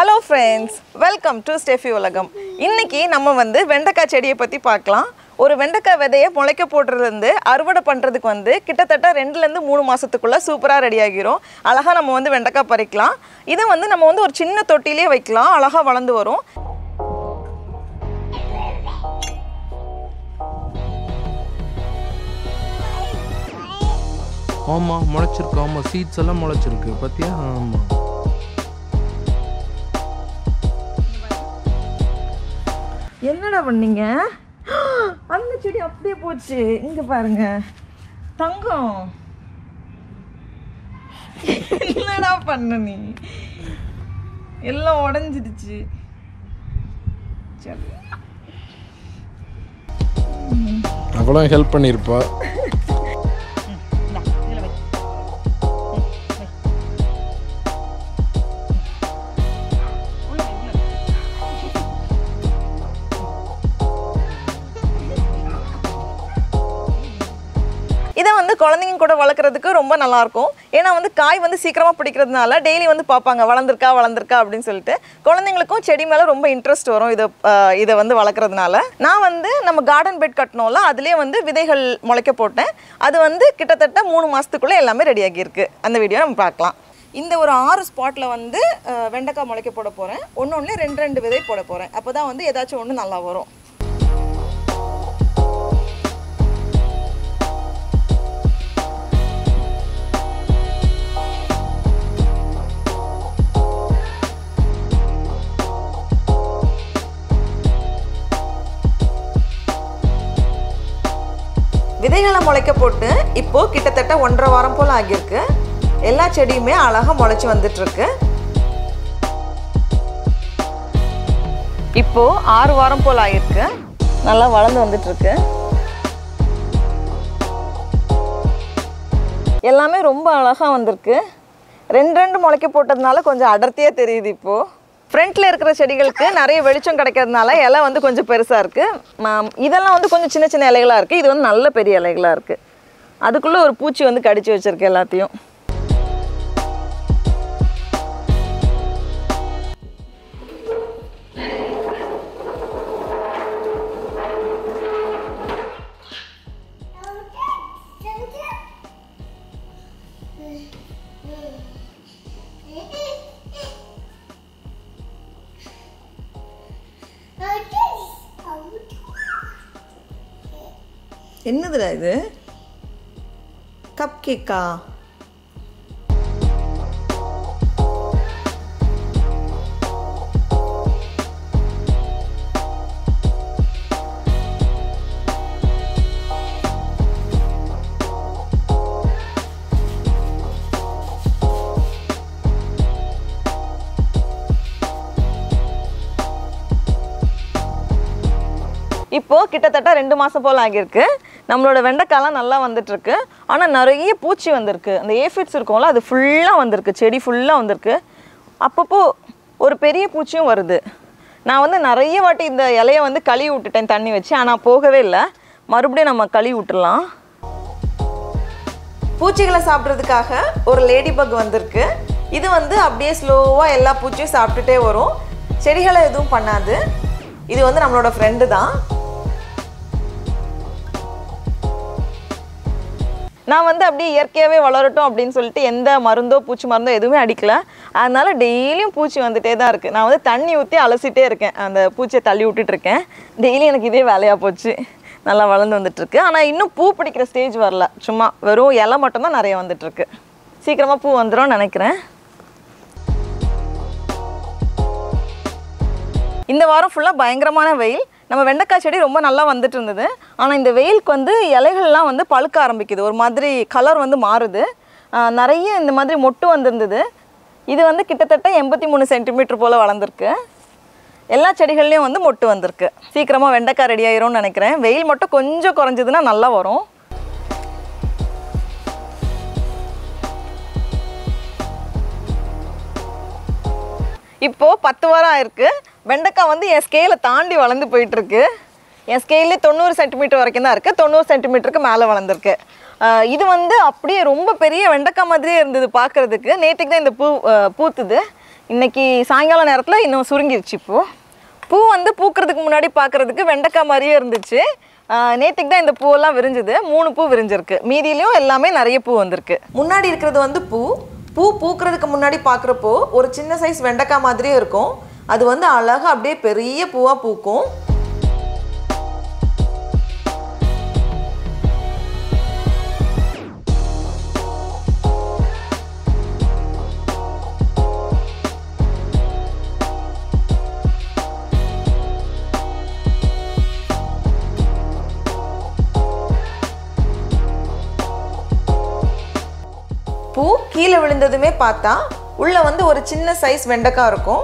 hello friends welcome to Stephy உலகம் இன்னைக்கு நம்ம வந்து வெண்டைக்காய் செடியை பற்றி பார்க்கலாம் ஒரு வெண்டைக்காய் விதையை முளைக்க போடுறதுலேருந்து அறுவடை பண்ணுறதுக்கு வந்து கிட்டத்தட்ட ரெண்டுலேருந்து மூணு மாதத்துக்குள்ளே சூப்பராக ரெடி ஆகிரும் அழகாக நம்ம வந்து வெண்டைக்காய் பறிக்கலாம் இதை வந்து நம்ம வந்து ஒரு சின்ன தொட்டிலே வைக்கலாம் அழகாக வளர்ந்து வரும் ஆமாம் முளைச்சிருக்கு ஆமாம் சீட்ஸ் எல்லாம் முளைச்சிருக்கு பார்த்தியா ஆமாம் என்னடா பண்ணீங்க அந்த செடி அப்படியே போச்சு இங்க பாருங்க தங்கம் என்னடா பண்ண நீ எல்லாம் உடஞ்சிடுச்சு சரி அவ்வளோ ஹெல்ப் பண்ணியிருப்பா இதை வந்து குழந்தைங்க கூட வளர்க்குறதுக்கு ரொம்ப நல்லா இருக்கும் ஏன்னா வந்து காய் வந்து சீக்கிரமாக பிடிக்கிறதுனால டெய்லி வந்து பார்ப்பாங்க வளர்ந்துருக்கா வளர்ந்துருக்கா அப்படின்னு சொல்லிட்டு குழந்தைங்களுக்கும் செடி மேலே ரொம்ப இன்ட்ரெஸ்ட் வரும் இதை ஆஹ், இதை வந்து வளர்க்குறதுனால நான் வந்து நம்ம கார்டன் பெட் கட்டினோம்ல அதுலேயே வந்து விதைகள் முளைக்க போட்டேன் அது வந்து கிட்டத்தட்ட மூணு மாதத்துக்குள்ளே எல்லாமே ரெடி ஆகியிருக்கு அந்த வீடியோ நம்ம பார்க்கலாம் இந்த ஒரு ஆறு ஸ்பாட்டில் வந்து ஆஹ், வெண்டைக்காய் முளைக்க போட போகிறேன் ஒன்று ஒன்று ரெண்டு ரெண்டு விதை போட போகிறேன் அப்போ தான் வந்து ஏதாச்சும் ஒன்று நல்லா வரும் விதைகளை முளைக்க போட்டு இப்போ கிட்டத்தட்ட ஒன்றரை வாரம் போல் ஆகியிருக்கு எல்லா செடியுமே அழகாக முளைச்சி வந்துட்டு இருக்கு இப்போ ஆறு வாரம் போல் ஆகியிருக்கு நல்லா வளர்ந்து வந்துட்டு இருக்கு எல்லாமே ரொம்ப அழகாக வந்திருக்கு ரெண்டு ரெண்டு முளைக்க போட்டதுனால கொஞ்சம் அடர்த்தியாக தெரியுது இப்போது ஃப்ரண்ட்டில் இருக்கிற செடிகளுக்கு நிறைய வெளிச்சம் கிடைக்கிறதுனால இலை வந்து கொஞ்சம் பெருசாக இருக்குது இதெல்லாம் வந்து கொஞ்சம் சின்ன சின்ன இலைகளாக இருக்குது இது வந்து நல்ல பெரிய இலைகளாக இருக்குது அதுக்குள்ளே ஒரு பூச்சி வந்து கடிச்சு வச்சிருக்கு எல்லாத்தையும் என்னதுடா இது கப் கேக்கா இப்போ கிட்டத்தட்ட ரெண்டு மாதம் போல் ஆகியிருக்கு நம்மளோட வெண்டைக்காய்லாம் நல்லா வந்துட்டுருக்கு ஆனால் நிறைய பூச்சி வந்திருக்கு அந்த ஏஃபிட்ஸ் இருக்கும்ல அது ஃபுல்லாக வந்திருக்கு செடி ஃபுல்லாக வந்திருக்கு அப்பப்போ ஒரு பெரிய பூச்சியும் வருது நான் வந்து நிறைய வாட்டி இந்த இலையை வந்து கழுவி விட்டுட்டேன் தண்ணி வச்சு ஆனால் போகவே இல்லை மறுபடியும் நம்ம கழுவி விட்டுடலாம் பூச்சிகளை சாப்பிட்றதுக்காக ஒரு லேடி பக் வந்திருக்கு இது வந்து அப்படியே ஸ்லோவாக எல்லா பூச்சியும் சாப்பிட்டுட்டே வரும் செடிகளை எதுவும் பண்ணாது இது வந்து நம்மளோட ஃப்ரெண்டு தான் நான் வந்து அப்படியே இயற்கையாகவே வளரட்டும் அப்படின்னு சொல்லிட்டு எந்த மருந்தோ பூச்சி மருந்தோ எதுவுமே அடிக்கல அதனால டெய்லியும் பூச்சி வந்துட்டே தான் இருக்குது நான் வந்து தண்ணி ஊற்றி அலசிட்டே இருக்கேன் அந்த பூச்சியை தள்ளி விட்டுட்டு இருக்கேன் டெய்லி எனக்கு இதே வேலையாக போச்சு நல்லா வளர்ந்து வந்துட்டுருக்கு ஆனால் இன்னும் பூ பிடிக்கிற ஸ்டேஜ் வரல சும்மா வெறும் இலை மட்டும்தான் நிறைய வந்துட்டுருக்கு சீக்கிரமாக பூ வந்துடும் நினைக்கிறேன் இந்த வாரம் ஃபுல்லாக பயங்கரமான வெயில் நம்ம வெண்டைக்காய் செடி ரொம்ப நல்லா வந்துட்டு இருந்தது ஆனால் இந்த வெயிலுக்கு வந்து இலைகள்லாம் வந்து பழுக்க ஆரம்பிக்குது ஒரு மாதிரி கலர் வந்து மாறுது ஆஹ் நிறைய இந்த மாதிரி மொட்டு வந்திருந்தது இது வந்து கிட்டத்தட்ட எண்பத்தி மூணு சென்டிமீட்டர் போல் வளர்ந்துருக்கு எல்லா செடிகள்லேயும் வந்து மொட்டு வந்திருக்கு சீக்கிரமாக வெண்டைக்காய் ரெடி ஆயிரும்னு நினைக்கிறேன் வெயில் மட்டும் கொஞ்சம் குறைஞ்சதுன்னா நல்லா வரும் இப்போ பத்து வாரம் ஆயிருக்கு வெண்டைக்காய் வந்து என் ஸ்கேலை தாண்டி வளர்ந்து போயிட்டு இருக்கு என் ஸ்கேல்லே தொண்ணூறு சென்டிமீட்டர் வரைக்கும் தான் இருக்குது தொண்ணூறு சென்டிமீட்டருக்கு மேலே வளர்ந்துருக்கு ஆஹ் இது வந்து அப்படியே ரொம்ப பெரிய வெண்டைக்காய் மாதிரியே இருந்தது பார்க்கறதுக்கு நேற்றுக்கு தான் இந்த பூ ஆஹ் பூத்துது இன்னைக்கு சாயங்கால நேரத்தில் இன்னும் சுருங்கிருச்சு இப்போ பூ வந்து பூக்கிறதுக்கு முன்னாடி பார்க்கறதுக்கு வெண்டைக்காய் மாதிரியே இருந்துச்சு நேற்றுக்கு தான் இந்த பூவெல்லாம் விரிஞ்சுது மூணு பூ விரிஞ்சிருக்கு மீதியிலையும் எல்லாமே நிறைய பூ வந்திருக்கு முன்னாடி இருக்கிறது வந்து பூ பூ பூக்கிறதுக்கு முன்னாடி பார்க்குறப்போ ஒரு சின்ன சைஸ் வெண்டைக்காய் மாதிரியே இருக்கும் அது வந்து அழகாக அப்படியே பெரிய பூவாக பூக்கும் பூ கீழே விழுந்ததுமே பார்த்தா உள்ள வந்து ஒரு சின்ன சைஸ் வெண்டைக்காய் இருக்கும்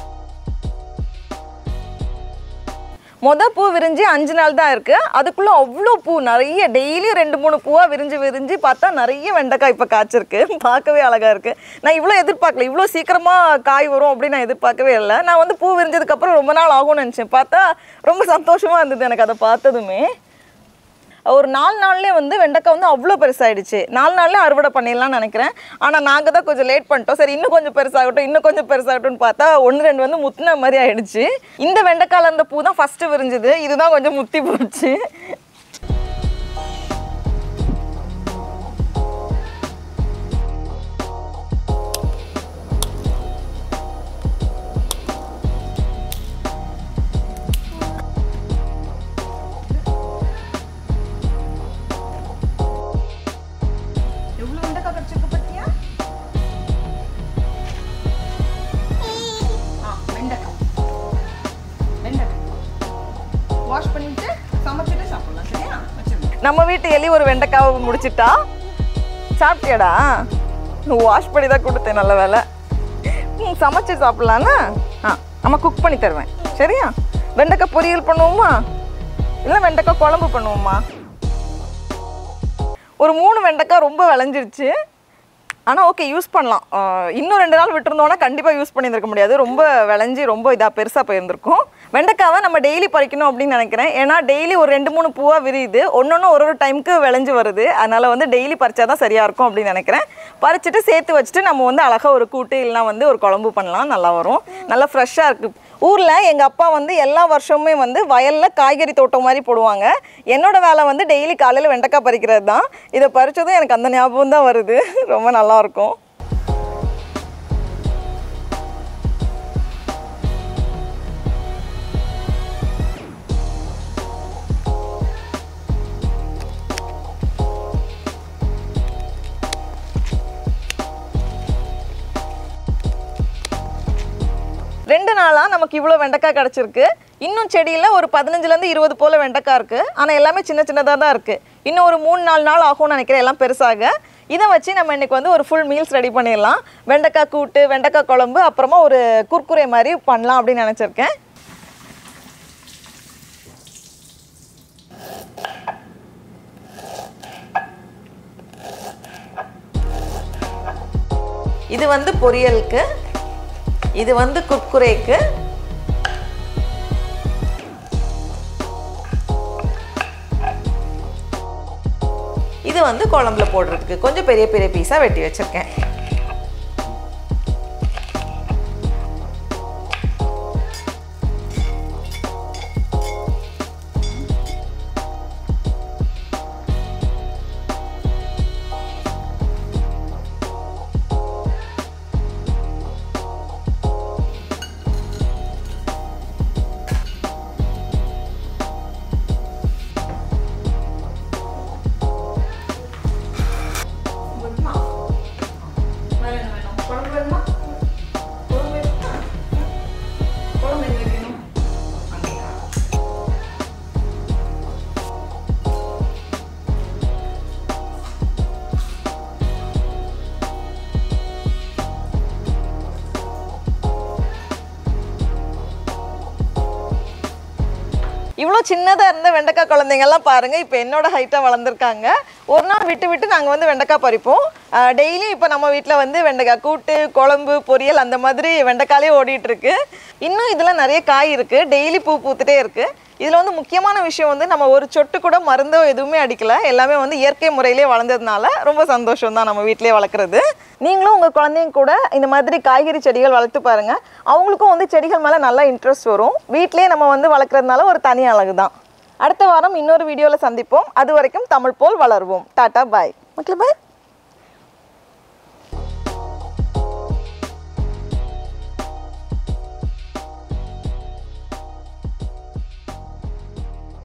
மொத பூ விரிஞ்சு அஞ்சு நாள் தான் இருக்கு அதுக்குள்ள அவ்வளோ பூ நிறைய டெய்லியும் ரெண்டு மூணு பூவா விரிஞ்சு விரிஞ்சு பார்த்தா நிறைய வெண்டைக்காய் இப்போ காய்ச்சிருக்கு பார்க்கவே அழகா இருக்கு நான் இவ்வளோ எதிர்பார்க்கல இவ்வளோ சீக்கிரமா காய் வரும் அப்படின்னு நான் எதிர்பார்க்கவே இல்லை நான் வந்து பூ விரிஞ்சதுக்கு அப்புறம் ரொம்ப நாள் ஆகும்னு நினச்சேன் பார்த்தா ரொம்ப சந்தோஷமா இருந்தது எனக்கு அதை பார்த்ததுமே ஒரு நாலு நாள்லேயே வந்து வெண்டைக்காய் வந்து அவ்வளோ பெருசாயிடுச்சு நாலு நாள்லேயே அறுவடை பண்ணிடலாம்னு நினைக்கிறேன் ஆனால் நாங்கள் தான் கொஞ்சம் லேட் பண்ணிட்டோம் சரி இன்னும் கொஞ்சம் பெருசாகட்டும் இன்னும் கொஞ்சம் பெருசாகட்டும்னு பார்த்தா ஒன்று ரெண்டு வந்து முத்தின மாதிரி ஆயிடுச்சு இந்த வெண்டைக்காயில் இருந்த பூ தான் ஃபஸ்ட்டு விரிஞ்சுது இதுதான் கொஞ்சம் முத்தி போச்சு எவ்வளோ வெண்டைக்காய் கிடச்சிருக்கு பார்த்தியா ஆ வெண்டைக்காய் வெண்டைக்காய் வாஷ் பண்ணிட்டு சமைச்சிட்டு சாப்பிடலாம் சரியா நம்ம வீட்டு எலி ஒரு வெண்டைக்காவை முடிச்சிட்டா சாப்பிட்டியாடா வாஷ் பண்ணி தான் கொடுத்தேன் நல்ல வேலை ம் சமைச்சு சாப்பிட்லான்னா ஆ அம்மா குக் பண்ணி தருவேன் சரியா வெண்டைக்காய் பொரியல் பண்ணுவோமா இல்லை வெண்டைக்காய் குழம்பு பண்ணுவோமா ஒரு மூணு வெண்டைக்காய் ரொம்ப விளைஞ்சிருச்சு ஆனால் ஓகே யூஸ் பண்ணலாம் ஆஹ் இன்னும் ரெண்டு நாள் விட்டுருந்தோம்னா கண்டிப்பாக யூஸ் பண்ணியிருக்க முடியாது ரொம்ப விளைஞ்சி ரொம்ப இதாக பெருசாக போயிருந்திருக்கும் வெண்டைக்காவை நம்ம டெய்லி பறிக்கணும் அப்படின்னு நினைக்கிறேன் ஏன்னா டெய்லி ஒரு ரெண்டு மூணு பூவாக விரியுது ஒன்று ஒரு ஒரு டைமுக்கு விளைஞ்சு வருது அதனால் வந்து டெய்லி பறிச்சா தான் சரியாக இருக்கும் அப்படின்னு நினைக்கிறேன் பறிச்சுட்டு சேர்த்து வச்சுட்டு நம்ம வந்து அழகாக ஒரு கூட்டு இல்லைனா வந்து ஒரு குழம்பு பண்ணலாம் நல்லா வரும் நல்லா ஃப்ரெஷ்ஷாக இருக்குது ஊரில் எங்கள் அப்பா வந்து எல்லா வருஷமுமே வந்து வயலில் காய்கறி தோட்டம் மாதிரி போடுவாங்க என்னோட வேலை வந்து டெய்லி காலையில் வெண்டைக்காய் பறிக்கிறது தான் இதை பறிச்சதும் எனக்கு அந்த ஞாபகம் தான் வருது ரொம்ப நல்லாயிருக்கும் ரெண்டு நாளாக நமக்கு இவ்வளோ வெண்டைக்காய் கிடச்சிருக்கு இன்னும் செடியில் ஒரு பதினஞ்சுலேருந்து இருபது போல் வெண்டைக்காய் இருக்குது ஆனால் எல்லாமே சின்ன சின்னதாக தான் இருக்குது இன்னும் ஒரு மூணு நாலு நாள் ஆகும்னு நினைக்கிறேன் எல்லாம் பெருசாக இதை வச்சு நம்ம இன்னைக்கு வந்து ஒரு ஃபுல் மீல்ஸ் ரெடி பண்ணிடலாம் வெண்டைக்காய் கூட்டு வெண்டைக்காய் குழம்பு அப்புறமா ஒரு குர்குரே மாதிரி பண்ணலாம் அப்படின்னு நினச்சிருக்கேன் இது வந்து பொரியலுக்கு இது வந்து குர்குரேக்கு இது வந்து குழம்புல போடுறதுக்கு கொஞ்சம் பெரிய பெரிய பீஸாக வெட்டி வச்சிருக்கேன் இவ்வளோ சின்னதாக இருந்த வெண்டைக்காய் குழந்தைங்கெல்லாம் பாருங்கள் இப்போ என்னோட ஹைட்டாக வளர்ந்துருக்காங்க ஒரு நாள் விட்டு விட்டு நாங்கள் வந்து வெண்டைக்காய் பறிப்போம் டெய்லியும் இப்போ நம்ம வீட்டில் வந்து வெண்டைக்காய் கூட்டு குழம்பு பொரியல் அந்த மாதிரி வெண்டைக்காலே ஓடிட்டு இருக்கு இன்னும் இதில் நிறைய காய் இருக்குது டெய்லி பூ பூத்துட்டே இருக்குது இதில் வந்து முக்கியமான விஷயம் வந்து நம்ம ஒரு சொட்டு கூட மருந்தோ எதுவுமே அடிக்கல எல்லாமே வந்து இயற்கை முறையிலே வளர்ந்ததுனால ரொம்ப சந்தோஷம் தான் நம்ம வீட்டிலே வளர்க்குறது நீங்களும் உங்கள் குழந்தைங்க கூட இந்த மாதிரி காய்கறி செடிகள் வளர்த்து பாருங்க அவங்களுக்கும் வந்து செடிகள் மேலே நல்லா இன்ட்ரெஸ்ட் வரும் வீட்டிலேயே நம்ம வந்து வளர்க்குறதுனால ஒரு தனி அழகு தான் அடுத்த வாரம் இன்னொரு வீடியோவில் சந்திப்போம் அது வரைக்கும் தமிழ் போல் வளருவோம் டாட்டா பாய் மக்களே பாய்